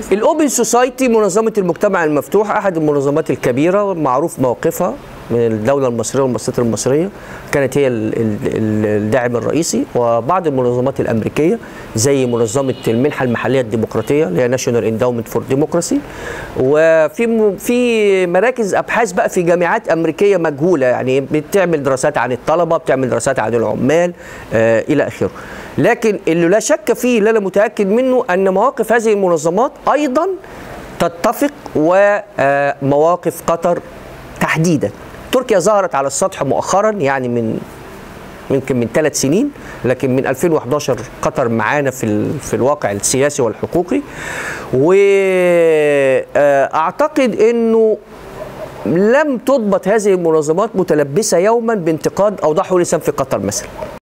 الاوبن سوسايتي منظمه المجتمع المفتوح احد المنظمات الكبيره معروف موقفها من الدولة المصرية والمؤسسات المصرية كانت هي ال- ال- ال- الداعم الرئيسي وبعض المنظمات الأمريكية زي منظمة المنحة المحلية الديمقراطية اللي هي ناشونال انداومنت فور ديموكراسي وفي م- في مراكز أبحاث بقى في جامعات أمريكية مجهولة يعني بتعمل دراسات عن الطلبة بتعمل دراسات عن العمال آه إلى آخره لكن اللي لا شك فيه اللي أنا متأكد منه أن مواقف هذه المنظمات أيضا تتفق ومواقف قطر تحديدا تركيا ظهرت على السطح مؤخرا يعني من يمكن من ثلاث سنين لكن من 2011 قطر معانا في ال- في الواقع السياسي والحقوقي واعتقد انه لم تضبط هذه المنظمات متلبسه يوما بانتقاد اوضاع حقوق الانسان في قطر مثلا